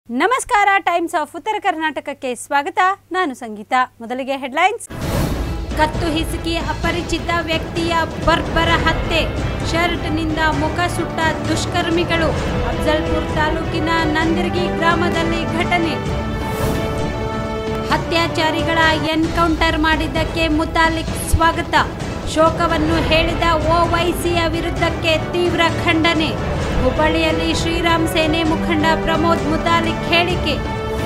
ನಮಸ್ಕಾರ times of ಉತ್ತರ ಕರ್ನಾಟಕಕ್ಕೆ ಸ್ವಾಗತ ನಾನು ಸಂಗೀತ ಮೊದಲಿಗೆ ಹೆಡ್ಲೈನ್ಸ್ ಕತ್ತು ಹಿಸುಕಿ ಅಪರಿಚಿತ ವ್ಯಕ್ತಿಯ ಬರ್ಬರ ಹತ್ಯೆ ಶರ್ಟ್ನಿಂದ ಮುಖ ಸುಟ್ಟ ದುಷ್ಕರ್ಮಿಗಳು ಅಫ್ಜಲ್ಪುರ್ ತಾಲೂಕಿನ ನಂದಿರ್ಗಿ ಗ್ರಾಮದಲ್ಲಿ ಘಟನೆ ಅತ್ಯಾಚಾರಿಗಳ ಎನ್ಕೌಂಟರ್ ಮಾಡಿದ್ದಕ್ಕೆ ಮುತಾಲಿಕ್ ಸ್ವಾಗತ ಶೋಕವನ್ನು ಹೇಳಿದ ಓವೈಸಿಯ ವಿರುದ್ಧಕ್ಕೆ ತೀವ್ರ ಖಂಡನೆ ಹುಬ್ಬಳ್ಳಿಯಲ್ಲಿ ಶ್ರೀರಾಮ್ ಸೇನೆ ಮುಖಂಡ ಪ್ರಮೋದ್ ಮುತಾಲಿಕ್ ಹೇಳಿಕೆ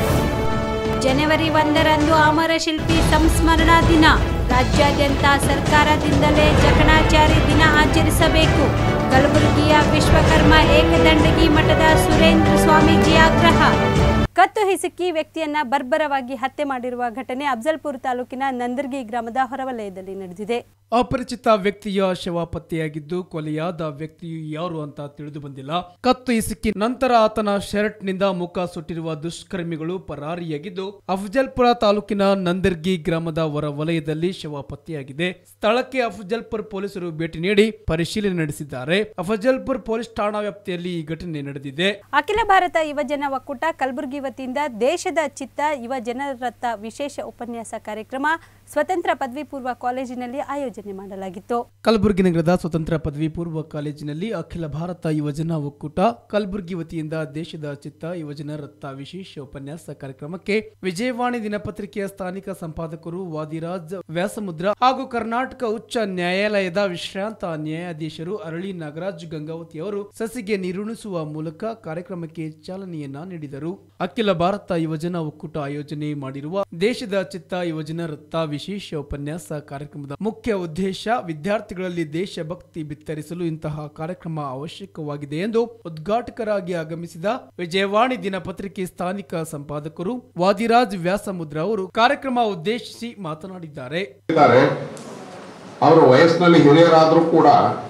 ಜನವರಿ ಒಂದರಂದು ಅಮರ ಶಿಲ್ಪಿ ಸಂಸ್ಮರಣಾ ದಿನ ರಾಜ್ಯಾದ್ಯಂತ ಸರ್ಕಾರದಿಂದಲೇ ಜಕಣಾಚಾರಿ ದಿನ ಆಚರಿಸಬೇಕು ಕಲಬುರಗಿಯ ವಿಶ್ವಕರ್ಮ ಏಕದಂಡಗಿ ಮಠದ ಸುರೇಂದ್ರ ಸ್ವಾಮೀಜಿ ಆಗ್ರಹ ಕತ್ತು ಹಿಸುಕಿ ವ್ಯಕ್ತಿಯನ್ನ ಬರ್ಬರವಾಗಿ ಹತ್ಯೆ ಮಾಡಿರುವ ಘಟನೆ ಅಫ್ಜಲ್ಪುರ್ ತಾಲೂಕಿನ ನಂದರ್ಗಿ ಗ್ರಾಮದ ಹೊರವಲಯದಲ್ಲಿ ನಡೆದಿದೆ ಅಪರಿಚಿತ ವ್ಯಕ್ತಿಯ ಶವ ಪತ್ತೆಯಾಗಿದ್ದು ಕೊಲೆಯಾದ ವ್ಯಕ್ತಿಯು ಯಾರು ಅಂತ ತಿಳಿದು ಬಂದಿಲ್ಲ ಕತ್ತು ಇಸುಕಿ ನಂತರ ಆತನ ಶರ್ಟ್ನಿಂದ ಮುಖ ಸುಟ್ಟಿರುವ ದುಷ್ಕರ್ಮಿಗಳು ಪರಾರಿಯಾಗಿದ್ದು ಅಫಜಲ್ಪುರ ತಾಲೂಕಿನ ನಂದರ್ಗಿ ಗ್ರಾಮದ ಹೊರ ವಲಯದಲ್ಲಿ ಶವ ಪತ್ತೆಯಾಗಿದೆ ಸ್ಥಳಕ್ಕೆ ಅಫಜಲ್ಪುರ್ ಪೊಲೀಸರು ಭೇಟಿ ನೀಡಿ ಪರಿಶೀಲನೆ ನಡೆಸಿದ್ದಾರೆ ಅಫಜಲ್ಪುರ್ ಪೊಲೀಸ್ ಠಾಣಾ ವ್ಯಾಪ್ತಿಯಲ್ಲಿ ಈ ಘಟನೆ ನಡೆದಿದೆ ಅಖಿಲ ಭಾರತ ಯುವಜನ ಒಕ್ಕೂಟ ಕಲಬುರಗಿ ವತಿಯಿಂದ ದೇಶದ ಚಿತ್ತ ಯುವ ಜನರತ್ತ ವಿಶೇಷ ಉಪನ್ಯಾಸ ಕಾರ್ಯಕ್ರಮ ಸ್ವತಂತ್ರ ಪದವಿ ಪೂರ್ವ ಕಾಲೇಜಿನಲ್ಲಿ ಆಯೋಜನೆ ಮಾಡಲಾಗಿತ್ತು ಕಲಬುರಗಿ ನಗರದ ಸ್ವತಂತ್ರ ಪದವಿ ಪೂರ್ವ ಕಾಲೇಜಿನಲ್ಲಿ ಅಖಿಲ ಭಾರತ ಯುವಜನ ಒಕ್ಕೂಟ ಕಲಬುರಗಿ ವತಿಯಿಂದ ದೇಶದ ಚಿತ್ತ ಯುವಜನರತ್ತ ವಿಶೇಷ ಉಪನ್ಯಾಸ ಕಾರ್ಯಕ್ರಮಕ್ಕೆ ವಿಜಯವಾಣಿ ದಿನಪತ್ರಿಕೆಯ ಸ್ಥಾನಿಕ ಸಂಪಾದಕರು ವಾದಿರಾಜ್ ವ್ಯಾಸಮುದ್ರ ಹಾಗೂ ಕರ್ನಾಟಕ ಉಚ್ಚ ನ್ಯಾಯಾಲಯದ ವಿಶ್ರಾಂತ ನ್ಯಾಯಾಧೀಶರು ಅರಳಿ ನಾಗರಾಜ್ ಗಂಗಾವತಿ ಅವರು ಸಸಿಗೆ ನೀರುಣಿಸುವ ಮೂಲಕ ಕಾರ್ಯಕ್ರಮಕ್ಕೆ ಚಾಲನೆಯನ್ನ ನೀಡಿದರು ಅಖಿಲ ಭಾರತ ಯುವಜನ ಒಕ್ಕೂಟ ಆಯೋಜನೆ ಮಾಡಿರುವ ದೇಶದ ಚಿತ್ತ ಯುವಜನರತ್ತ ವಿಶೇಷ ಉಪನ್ಯಾಸ ಕಾರ್ಯಕ್ರಮದ ಮುಖ್ಯ ಉದ್ದೇಶ ವಿದ್ಯಾರ್ಥಿಗಳಲ್ಲಿ ದೇಶಭಕ್ತಿ ಬಿತ್ತರಿಸಲು ಇಂತಹ ಕಾರ್ಯಕ್ರಮ ಅವಶ್ಯಕವಾಗಿದೆ ಎಂದು ಉದ್ಘಾಟಕರಾಗಿ ಆಗಮಿಸಿದ ವಿಜಯವಾಣಿ ದಿನಪತ್ರಿಕೆ ಸ್ಥಾನಿಕ ಸಂಪಾದಕರು ವಾದಿರಾಜ್ ವ್ಯಾಸಮುದ್ರ ಅವರು ಕಾರ್ಯಕ್ರಮ ಉದ್ದೇಶಿಸಿ ಮಾತನಾಡಿದ್ದಾರೆ ಇದ್ದಾರೆ ಅವರು ವಯಸ್ಸಿನಲ್ಲಿ ಹಿರಿಯರಾದರೂ ಕೂಡ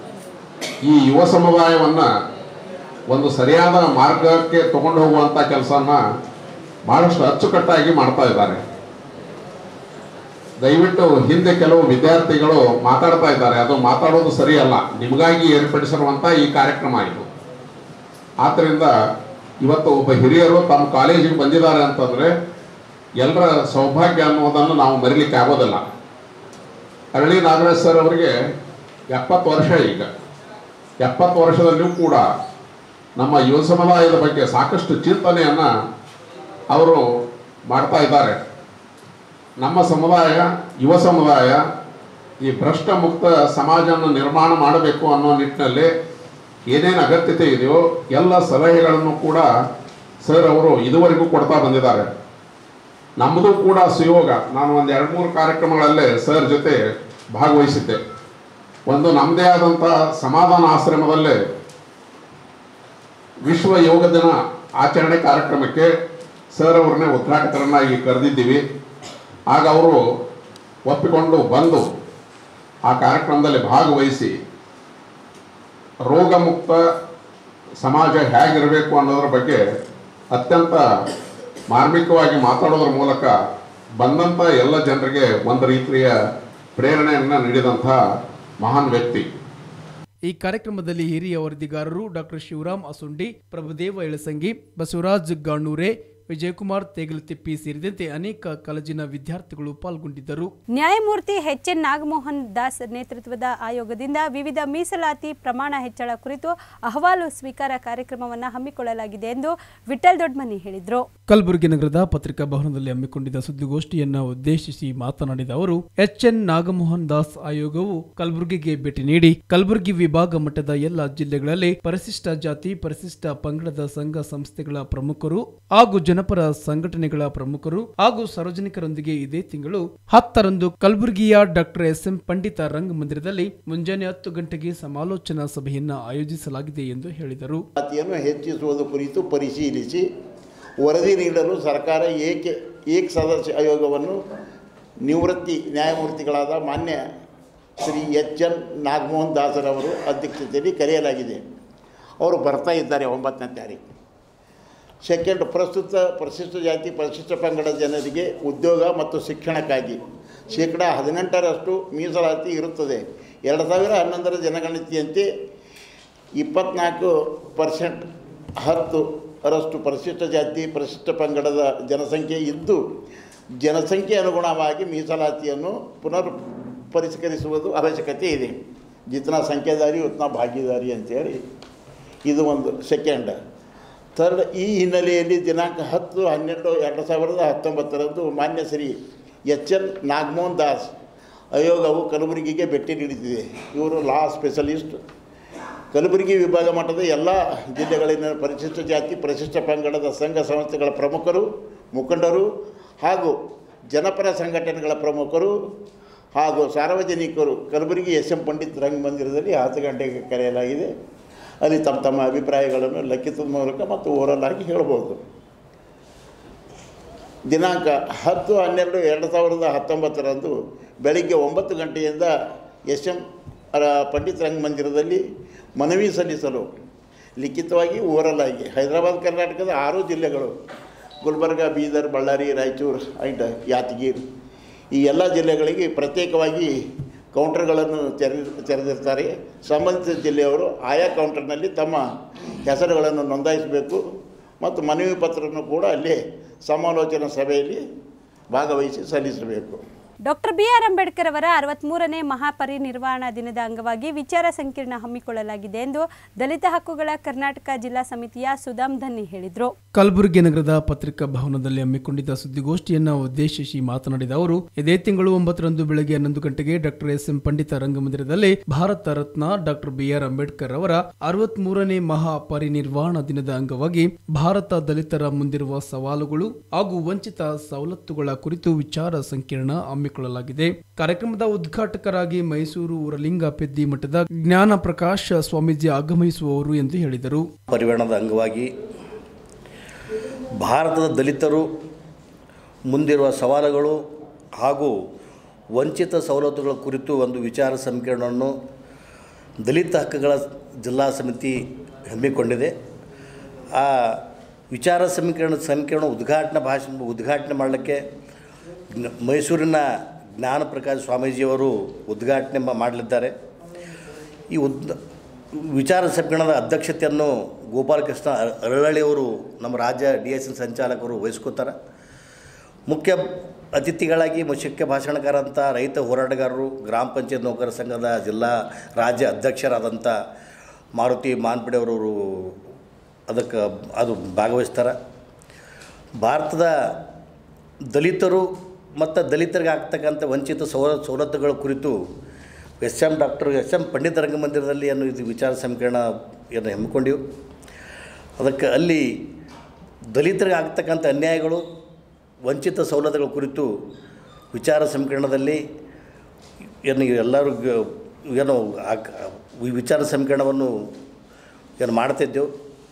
ಈ ಯುವ ಸಮುದಾಯವನ್ನ ಒಂದು ಸರಿಯಾದ ಮಾರ್ಗಕ್ಕೆ ತಗೊಂಡು ಹೋಗುವಂತ ಕೆಲಸನ ಬಹಳಷ್ಟು ಅಚ್ಚುಕಟ್ಟಾಗಿ ಮಾಡ್ತಾ ಇದ್ದಾರೆ ದಯವಿಟ್ಟು ಹಿಂದೆ ಕೆಲವು ವಿದ್ಯಾರ್ಥಿಗಳು ಮಾತಾಡ್ತಾ ಇದ್ದಾರೆ ಅದು ಮಾತಾಡೋದು ಸರಿಯಲ್ಲ ನಿಮಗಾಗಿ ಏರ್ಪಡಿಸಿರುವಂತ ಈ ಕಾರ್ಯಕ್ರಮ ಇದು ಆದ್ದರಿಂದ ಇವತ್ತು ಒಬ್ಬ ಹಿರಿಯರು ತಮ್ಮ ಕಾಲೇಜಿಗೆ ಬಂದಿದ್ದಾರೆ ಅಂತಂದ್ರೆ ಎಲ್ಲರ ಸೌಭಾಗ್ಯ ಅನ್ನೋದನ್ನು ನಾವು ಮರಿಲಿಕ್ಕೆ ಆಗೋದಿಲ್ಲ ಅರಳಿ ನಾಗರಾಜ್ ಸರ್ ಅವರಿಗೆ ಎಪ್ಪತ್ತು ವರ್ಷ ಈಗ ಎಪ್ಪತ್ತು ವರ್ಷದಲ್ಲಿಯೂ ಕೂಡ ನಮ್ಮ ಯುವ ಸಮುದಾಯದ ಬಗ್ಗೆ ಸಾಕಷ್ಟು ಚಿಂತನೆಯನ್ನ ಅವರು ಮಾಡ್ತಾ ಇದ್ದಾರೆ ನಮ್ಮ ಸಮುದಾಯ ಯುವ ಸಮುದಾಯ ಈ ಭ್ರಷ್ಟ ಮುಕ್ತ ಸಮಾಜವನ್ನು ನಿರ್ಮಾಣ ಮಾಡಬೇಕು ಅನ್ನೋ ನಿಟ್ಟಿನಲ್ಲಿ ಏನೇನು ಅಗತ್ಯತೆ ಇದೆಯೋ ಎಲ್ಲ ಸಲಹೆಗಳನ್ನು ಕೂಡ ಸರ್ ಅವರು ಇದುವರೆಗೂ ಕೊಡ್ತಾ ಬಂದಿದ್ದಾರೆ ನಮ್ಮದು ಕೂಡ ಸುಯೋಗ ನಾನು ಒಂದು ಎರಡು ಮೂರು ಕಾರ್ಯಕ್ರಮಗಳಲ್ಲೇ ಸರ್ ಜೊತೆ ಭಾಗವಹಿಸಿದ್ದೆ ಒಂದು ನಮ್ಮದೇ ಆದಂಥ ಸಮಾಧಾನ ಆಶ್ರಮದಲ್ಲೇ ವಿಶ್ವ ಯೋಗ ದಿನ ಆಚರಣೆ ಕಾರ್ಯಕ್ರಮಕ್ಕೆ ಸರ್ ಅವ್ರನ್ನೇ ಉದ್ಘಾಟಕರನ್ನಾಗಿ ಕರೆದಿದ್ದೀವಿ ಆಗ ಅವರು ಒಪ್ಪಿಕೊಂಡು ಬಂದು ಆ ಕಾರ್ಯಕ್ರಮದಲ್ಲಿ ಭಾಗವಹಿಸಿ ರೋಗಮುಕ್ತ ಸಮಾಜ ಹೇಗಿರಬೇಕು ಅನ್ನೋದ್ರ ಬಗ್ಗೆ ಅತ್ಯಂತ ಮಾರ್ಮಿಕವಾಗಿ ಮಾತಾಡೋದ್ರ ಮೂಲಕ ಬಂದಂಥ ಎಲ್ಲ ಜನರಿಗೆ ಒಂದು ರೀತಿಯ ಪ್ರೇರಣೆಯನ್ನು ನೀಡಿದಂಥ ಮಹಾನ್ ವ್ಯಕ್ತಿ ಈ ಕಾರ್ಯಕ್ರಮದಲ್ಲಿ ಹಿರಿಯ ವರದಿಗಾರರು ಡಾಕ್ಟರ್ ಶಿವರಾಮ್ ಅಸುಂಡಿ ಪ್ರಭುದೇವ ಇಳಸಂಗಿ ಬಸವರಾಜ್ ಗಾಣೂರೆ ವಿಜಯಕುಮಾರ್ ತೇಗಲತಿಪ್ಪಿ ಸೇರಿದಂತೆ ಅನೇಕ ಕಾಲೇಜಿನ ವಿದ್ಯಾರ್ಥಿಗಳು ಪಾಲ್ಗೊಂಡಿದ್ದರು ನ್ಯಾಯಮೂರ್ತಿ ಎಚ್ ಎನ್ ನಾಗಮೋಹನ್ ದಾಸ್ ನೇತೃತ್ವದ ಆಯೋಗದಿಂದ ವಿವಿಧ ಮೀಸಲಾತಿ ಪ್ರಮಾಣ ಹೆಚ್ಚಳ ಕುರಿತು ಅಹವಾಲು ಸ್ವೀಕಾರ ಕಾರ್ಯಕ್ರಮವನ್ನು ಹಮ್ಮಿಕೊಳ್ಳಲಾಗಿದೆ ಎಂದು ವಿಠಲ್ ದೊಡ್ಮನಿ ಹೇಳಿದರು ಕಲಬುರಗಿ ನಗರದ ಪತ್ರಿಕಾ ಭವನದಲ್ಲಿ ಹಮ್ಮಿಕೊಂಡಿದ್ದ ಸುದ್ದಿಗೋಷ್ಠಿಯನ್ನ ಉದ್ದೇಶಿಸಿ ಮಾತನಾಡಿದ ಅವರು ಎಚ್ ಎನ್ ನಾಗಮೋಹನ್ ದಾಸ್ ಆಯೋಗವು ಕಲಬುರಗಿಗೆ ಭೇಟಿ ನೀಡಿ ಕಲಬುರಗಿ ವಿಭಾಗ ಮಟ್ಟದ ಎಲ್ಲ ಜಿಲ್ಲೆಗಳಲ್ಲಿ ಪರಿಶಿಷ್ಟ ಜಾತಿ ಪರಿಶಿಷ್ಟ ಪಂಗಡದ ಸಂಘ ಸಂಸ್ಥೆಗಳ ಪ್ರಮುಖರು ಹಾಗೂ ಜನಪರ ಸಂಘಟನೆಗಳ ಪ್ರಮುಖರು ಹಾಗೂ ಸಾರ್ವಜನಿಕರೊಂದಿಗೆ ಇದೇ ತಿಂಗಳು ಹತ್ತರಂದು ಕಲಬುರಗಿಯ ಡಾಕ್ಟರ್ ಎಸ್ ಎಂ ಪಂಡಿತ ರಂಗಮಂದಿರದಲ್ಲಿ ಮುಂಜಾನೆ ಹತ್ತು ಗಂಟೆಗೆ ಸಮಾಲೋಚನಾ ಸಭೆಯನ್ನ ಆಯೋಜಿಸಲಾಗಿದೆ ಎಂದು ಹೇಳಿದರು ಜಾತಿಯನ್ನು ಹೆಚ್ಚಿಸುವುದು ಕುರಿತು ಪರಿಶೀಲಿಸಿ ವರದಿ ನೀಡಲು ಸರ್ಕಾರ ಏಕೆ ಏಕ ಸದಸ್ಯ ಆಯೋಗವನ್ನು ನಿವೃತ್ತಿ ನ್ಯಾಯಮೂರ್ತಿಗಳಾದ ಮಾನ್ಯ ಶ್ರೀ ಎಚ್ ಎನ್ ನಾಗಮೋಹನ್ ದಾಸರವರು ಅಧ್ಯಕ್ಷತೆಯಲ್ಲಿ ಕರೆಯಲಾಗಿದೆ ಅವರು ಬರ್ತಾ ಇದ್ದಾರೆ ಒಂಬತ್ತನೇ ತಾರೀಕು ಸೆಕೆಂಡ್ ಪ್ರಸ್ತುತ ಪರಿಶಿಷ್ಟ ಜಾತಿ ಪರಿಶಿಷ್ಟ ಪಂಗಡ ಜನರಿಗೆ ಉದ್ಯೋಗ ಮತ್ತು ಶಿಕ್ಷಣಕ್ಕಾಗಿ ಶೇಕಡ ಹದಿನೆಂಟರಷ್ಟು ಮೀಸಲಾತಿ ಇರುತ್ತದೆ ಎರಡು ಸಾವಿರ ಹನ್ನೊಂದರ ಜನಗಣತಿಯಂತೆ ಇಪ್ಪತ್ನಾಲ್ಕು ಪರ್ಸೆಂಟ್ ಹತ್ತು ಅರಷ್ಟು ಪರಿಶಿಷ್ಟ ಜಾತಿ ಪರಿಶಿಷ್ಟ ಪಂಗಡದ ಜನಸಂಖ್ಯೆ ಇದ್ದು ಜನಸಂಖ್ಯೆ ಅನುಗುಣವಾಗಿ ಮೀಸಲಾತಿಯನ್ನು ಪುನರ್ ಪರಿಷ್ಕರಿಸುವುದು ಅವಶ್ಯಕತೆ ಇದೆ ಜಿತನಾ ಸಂಖ್ಯೆದಾರಿ ಉತ್ನಾ ಭಾಗಿದಾರಿ ಅಂತೇಳಿ ಇದು ಒಂದು ಸೆಕೆಂಡ್ ಥರ್ಡ್ ಈ ಹಿನ್ನೆಲೆಯಲ್ಲಿ ದಿನಾಂಕ ಹತ್ತು ಹನ್ನೆರಡು ಎರಡು ಸಾವಿರದ ಹತ್ತೊಂಬತ್ತರಂದು ಮಾನ್ಯ ಶ್ರೀ ಎಚ್ ಎನ್ ನಾಗಮೋಹನ್ ದಾಸ್ ಆಯೋಗವು ಕಲಬುರಗಿಗೆ ಭೇಟಿ ನೀಡುತ್ತಿದೆ ಇವರು ಲಾ ಸ್ಪೆಷಲಿಸ್ಟ್ ಕಲಬುರಗಿ ವಿಭಾಗ ಮಟ್ಟದ ಎಲ್ಲ ಜಿಲ್ಲೆಗಳಿನ ಪರಿಶಿಷ್ಟ ಜಾತಿ ಪರಿಶಿಷ್ಟ ಪಂಗಡದ ಸಂಘ ಸಂಸ್ಥೆಗಳ ಪ್ರಮುಖರು ಮುಖಂಡರು ಹಾಗೂ ಜನಪರ ಸಂಘಟನೆಗಳ ಪ್ರಮುಖರು ಹಾಗೂ ಸಾರ್ವಜನಿಕರು ಕಲಬುರಗಿ ಎಸ್ ಎಂ ಪಂಡಿತ್ ರಂಗಮಂದಿರದಲ್ಲಿ ಹತ್ತು ಗಂಟೆಗೆ ಕರೆಯಲಾಗಿದೆ ಅಲ್ಲಿ ತಮ್ಮ ತಮ್ಮ ಅಭಿಪ್ರಾಯಗಳನ್ನು ಲಿಖಿತದ ಮೂಲಕ ಮತ್ತು ಓರಲ್ ಆಗಿ ಹೇಳ್ಬೋದು ದಿನಾಂಕ ಹತ್ತು ಹನ್ನೆರಡು ಎರಡು ಸಾವಿರದ ಹತ್ತೊಂಬತ್ತರಂದು ಬೆಳಿಗ್ಗೆ ಒಂಬತ್ತು ಗಂಟೆಯಿಂದ ಎಸ್ ಎಂ ಪಂಡಿತ್ ರಂಗಮಂದಿರದಲ್ಲಿ ಮನವಿ ಸಲ್ಲಿಸಲು ಲಿಖಿತವಾಗಿ ಓರಲ್ ಆಗಿ ಹೈದರಾಬಾದ್ ಕರ್ನಾಟಕದ ಆರು ಜಿಲ್ಲೆಗಳು ಗುಲ್ಬರ್ಗ ಬೀದರ್ ಬಳ್ಳಾರಿ ರಾಯಚೂರು ಆ್ಯಂಡ್ ಯಾದಗಿರಿ ಈ ಎಲ್ಲ ಜಿಲ್ಲೆಗಳಿಗೆ ಪ್ರತ್ಯೇಕವಾಗಿ ಕೌಂಟರ್ಗಳನ್ನು ತೆರೆ ತೆರೆದಿರ್ತಾರೆ ಸಂಬಂಧಿಸಿದ ಜಿಲ್ಲೆಯವರು ಆಯಾ ಕೌಂಟರ್ನಲ್ಲಿ ತಮ್ಮ ಹೆಸರುಗಳನ್ನು ನೋಂದಾಯಿಸಬೇಕು ಮತ್ತು ಮನವಿ ಪತ್ರವನ್ನು ಕೂಡ ಅಲ್ಲಿ ಸಮಾಲೋಚನಾ ಸಭೆಯಲ್ಲಿ ಭಾಗವಹಿಸಿ ಸಲ್ಲಿಸಬೇಕು ಡಾಕ್ಟರ್ ಬಿ ಆರ್ ಅಂಬೇಡ್ಕರ್ ಅವರ ಅರವತ್ಮೂರನೇ ಮಹಾಪರಿನಿರ್ವಾಣ ದಿನದ ಅಂಗವಾಗಿ ವಿಚಾರ ಸಂಕಿರಣ ಹಮ್ಮಿಕೊಳ್ಳಲಾಗಿದೆ ಎಂದು ದಲಿತ ಹಕ್ಕುಗಳ ಕರ್ನಾಟಕ ಜಿಲ್ಲಾ ಸಮಿತಿಯ ಸುಧಾಮ್ ಧನ್ನಿ ಹೇಳಿದರು ಕಲಬುರಗಿ ನಗರದ ಪತ್ರಿಕಾ ಭವನದಲ್ಲಿ ಹಮ್ಮಿಕೊಂಡಿದ್ದ ಸುದ್ದಿಗೋಷ್ಠಿಯನ್ನು ಉದ್ದೇಶಿಸಿ ಮಾತನಾಡಿದ ಅವರು ಇದೇ ತಿಂಗಳು ಒಂಬತ್ತರಂದು ಬೆಳಗ್ಗೆ ಹನ್ನೊಂದು ಗಂಟೆಗೆ ಡಾಕ್ಟರ್ ಎಸ್ ಎಂ ಪಂಡಿತ ರಂಗಮಂದಿರದಲ್ಲಿ Bharat Ratna doctor B R Ambedkar ಅವರ ಅರವತ್ಮೂರನೇ ಮಹಾ ಪರಿನಿರ್ವಾಣ ದಿನದ ಅಂಗವಾಗಿ ಭಾರತ ದಲಿತರ ಮುಂದಿರುವ ಸವಾಲುಗಳು ಹಾಗೂ ವಂಚಿತ ಸವಲತ್ತುಗಳ ಕುರಿತು ವಿಚಾರ ಸಂಕಿರಣ ಹಮ್ಮಿಕೊಳ್ಳಲಾಗಿದೆ ಕಾರ್ಯಕ್ರಮದ ಉದ್ಘಾಟಕರಾಗಿ ಮೈಸೂರು ಊರಲಿಂಗ ಪೆದ್ದಿ ಮಠದ ಜ್ಞಾನ ಪ್ರಕಾಶ್ ಸ್ವಾಮೀಜಿ ಆಗಮಿಸುವವರು ಎಂದು ಹೇಳಿದರು ಪರಿವರ್ಣದ ಅಂಗವಾಗಿ ಭಾರತದ ದಲಿತರು ಮುಂದಿರುವ ಸವಾಲುಗಳು ಹಾಗೂ ವಂಚಿತ ಸವಲತ್ತುಗಳ ಕುರಿತು ಒಂದು ವಿಚಾರ ಸಂಕಿರಣವನ್ನು ದಲಿತ ಹಕ್ಕುಗಳ ಜಿಲ್ಲಾ ಸಮಿತಿ ಹಮ್ಮಿಕೊಂಡಿದೆ ಆ ವಿಚಾರ ಸಮೀಕರಣ ಸಂಕಿರಣ ಉದ್ಘಾಟನಾ ಭಾಷಣ ಉದ್ಘಾಟನೆ ಮಾಡಲಿಕ್ಕೆ ಜ್ಞ- ಮೈಸೂರಿನ ಜ್ಞಾನ ಪ್ರಕಾಶ್ ಸ್ವಾಮೀಜಿಯವರು ಉದ್ಘಾಟನೆ ಮಾ- ಮಾಡಲಿದ್ದಾರೆ ಈ ಉದ್ ವಿಚಾರ ಸಂಕಿರಣದ ಅಧ್ಯಕ್ಷತೆಯನ್ನು ಗೋಪಾಲಕೃಷ್ಣ ಅರ- ಅರಳಳ್ಳಿಯವರು ನಮ್ಮ ರಾಜ್ಯ ಡಿ ಎಸ್ ಎನ್ ಸಂಚಾಲಕರು ವಹಿಸ್ಕೋತಾರೆ ಮುಖ್ಯ ಅತಿಥಿಗಳಾಗಿ ಮುಖ್ಯ ಭಾಷಣಕಾರ ಅಂತ ರೈತ ಹೋರಾಟಗಾರರು ಗ್ರಾಮ ಪಂಚಾಯತ್ ನೌಕರ ಸಂಘದ ಜಿಲ್ಲಾ ರಾಜ್ಯ ಅಧ್ಯಕ್ಷರಾದಂಥ ಮಾರುತಿ ಮಾನ್ಪಡೆಯವರು ಅದಕ್ಕೆ ಅದು ಭಾಗವಹಿಸ್ತಾರೆ ಭಾರತದ ದಲಿತರು ಮತ್ತು ದಲಿತರಿಗೆ ಆಗ್ತಕ್ಕಂಥ ವಂಚಿತ ಸೌಲ ಸವಲತ್ತುಗಳ ಕುರಿತು S M doctor S M Pandita ರಂಗಮಂದಿರದಲ್ಲಿ ಏನು ಇದು ವಿಚಾರ ಸಂಕಿರಣ ಏನು ಹಮ್ಮಿಕೊಂಡಿವು ಅದಕ್ಕೆ ಅಲ್ಲಿ ದಲಿತರಿಗೆ ಆಗ್ತಕ್ಕಂಥ ಅನ್ಯಾಯಗಳು ವಂಚಿತ ಸವಲತ್ತುಗಳ ಕುರಿತು ವಿಚಾರ ಸಂಕಿರಣದಲ್ಲಿ ಏನು ಎಲ್ಲರೂ ಗ- ಏನು ಆಕ್- ಈ ವಿಚಾರ ಸಂಕಿರಣವನ್ನು ಏನು ಮಾಡ್ತಿದ್ದೆವು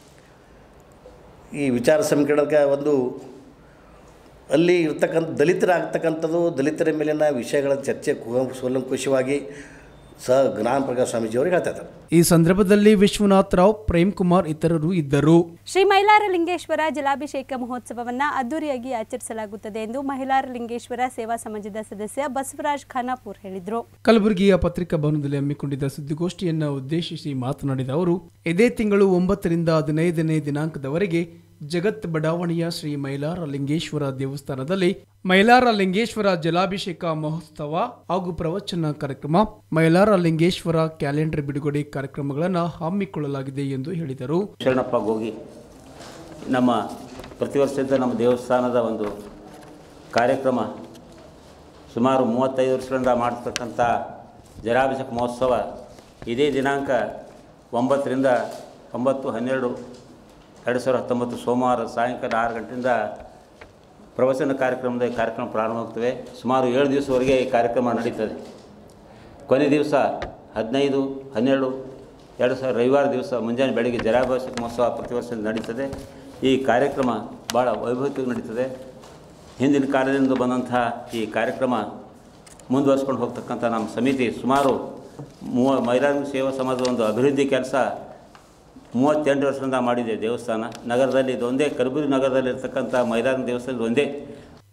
ಈ ವಿಚಾರ ಸಂಕಿರಣಕ್ಕೆ ಒಂದು ಅಲ್ಲಿ ಇರ್ತಕ್ಕಂಥ ದಲಿತರಾಗ್ತಕ್ಕಂಥದ್ದು ದಲಿತರ ಮೇಲಿನ ವಿಷಯಗಳ ಚರ್ಚೆ ಕು- ಕೂಲಂಕುಷವಾಗಿ ಸಹ ಜ್ಞಾನ ಪ್ರಕಾಶ್ ಸ್ವಾಮೀಜಿಯವರು ಹೇಳ್ತಾ ಇದ್ದಾರೆ ಈ ಸಂದರ್ಭದಲ್ಲಿ ವಿಶ್ವನಾಥ್ ರಾವ್ ಪ್ರೇಮ್ ಕುಮಾರ್ ಇತರರು ಇದ್ದರು ಶ್ರೀ ಮೈಲಾರ ಲಿಂಗೇಶ್ವರ ಜಲಾಭಿಷೇಕ ಮಹೋತ್ಸವವನ್ನು ಅದ್ದೂರಿಯಾಗಿ ಆಚರಿಸಲಾಗುತ್ತದೆ ಎಂದು ಮಹಿಳಾರ ಲಿಂಗೇಶ್ವರ ಸೇವಾ ಸಮಾಜದ ಸದಸ್ಯ ಬಸವರಾಜ್ ಖಾನಾಪುರ್ ಹೇಳಿದರು ಕಲಬುರಗಿಯ ಪತ್ರಿಕಾ ಭವನದಲ್ಲಿ ಹಮ್ಮಿಕೊಂಡಿದ್ದ ಸುದ್ದಿಗೋಷ್ಠಿಯನ್ನು ಉದ್ದೇಶಿಸಿ ಮಾತನಾಡಿದ ಅವರು ಇದೇ ತಿಂಗಳು ಒಂಬತ್ತರಿಂದ ಹದಿನೈದನೇ ದಿನಾಂಕದವರೆಗೆ ಜಗತ್ ಬಡಾವಣೆಯ ಶ್ರೀ ಮೈಲಾರ ಲಿಂಗೇಶ್ವರ ದೇವಸ್ಥಾನದಲ್ಲಿ ಮೈಲಾರ ಲಿಂಗೇಶ್ವರ ಜಲಾಭಿಷೇಕ ಮಹೋತ್ಸವ ಹಾಗೂ ಪ್ರವಚನ ಕಾರ್ಯಕ್ರಮ ಮೈಲಾರ ಲಿಂಗೇಶ್ವರ ಕ್ಯಾಲೆಂಡರ್ ಬಿಡುಗಡೆ ಕಾರ್ಯಕ್ರಮಗಳನ್ನು ಹಮ್ಮಿಕೊಳ್ಳಲಾಗಿದೆ ಎಂದು ಹೇಳಿದರು ಶರಣಪ್ಪ ಗೋಗಿ ನಮ್ಮ ಪ್ರತಿ ವರ್ಷದ ನಮ್ಮ ದೇವಸ್ಥಾನದ ಒಂದು ಕಾರ್ಯಕ್ರಮ ಸುಮಾರು ಮೂವತ್ತೈದು ವರ್ಷಗಳಿಂದ ಮಾಡ್ತಕ್ಕಂಥ ಜಲಾಭಿಷೇಕ ಮಹೋತ್ಸವ ಇದೇ ದಿನಾಂಕ ಒಂಬತ್ತರಿಂದ ಒಂಬತ್ತು ಹನ್ನೆರಡು ಎರಡು ಸಾವಿರದ ಹತ್ತೊಂಬತ್ತು ಸೋಮವಾರ ಸಾಯಂಕಾಲ ಆರು ಗಂಟೆಯಿಂದ ಪ್ರವಚನ ಕಾರ್ಯಕ್ರಮದ ಈ ಕಾರ್ಯಕ್ರಮ ಪ್ರಾರಂಭವಾಗ್ತವೆ ಸುಮಾರು ಏಳು ದಿವಸವರೆಗೆ ಈ ಕಾರ್ಯಕ್ರಮ ನಡೀತದೆ ಕೊನೆ ದಿವಸ ಹದಿನೈದು ಹನ್ನೆರಡು ಎರಡು ಸಾವಿರ ರವಿವಾರ ದಿವಸ ಮುಂಜಾನೆ ಬೆಳಗ್ಗೆ ಜಲಾಭಿಷೇಕ ಮಹೋತ್ಸವ ಪ್ರತಿ ವರ್ಷ ನಡೀತದೆ ಈ ಕಾರ್ಯಕ್ರಮ ಭಾಳ ವೈಭವವಾಗಿ ನಡೀತದೆ ಹಿಂದಿನ ಕಾಲದಿಂದ ಬಂದಂತಹ ಈ ಕಾರ್ಯಕ್ರಮ ಮುಂದುವರ್ಸ್ಕೊಂಡು ಹೋಗ್ತಕ್ಕಂಥ ನಮ್ಮ ಸಮಿತಿ ಸುಮಾರು ಮೂವ ಮಹಿಳಾ ಸೇವಾ ಸಮಾಜದ ಒಂದು ಅಭಿವೃದ್ಧಿ ಕೆಲಸ ಮೂವತ್ತೆಂಟು ವರ್ಷದಿಂದ ಮಾಡಿದೆ ದೇವಸ್ಥಾನ ನಗರದಲ್ಲಿ ಇದೊಂದೇ ಕಲಬುರಗಿ ನಗರದಲ್ಲಿ ಇರ್ತಕ್ಕಂಥ ಮೈಲಾರ ದೇವಸ್ಥಾನ ಒಂದೇ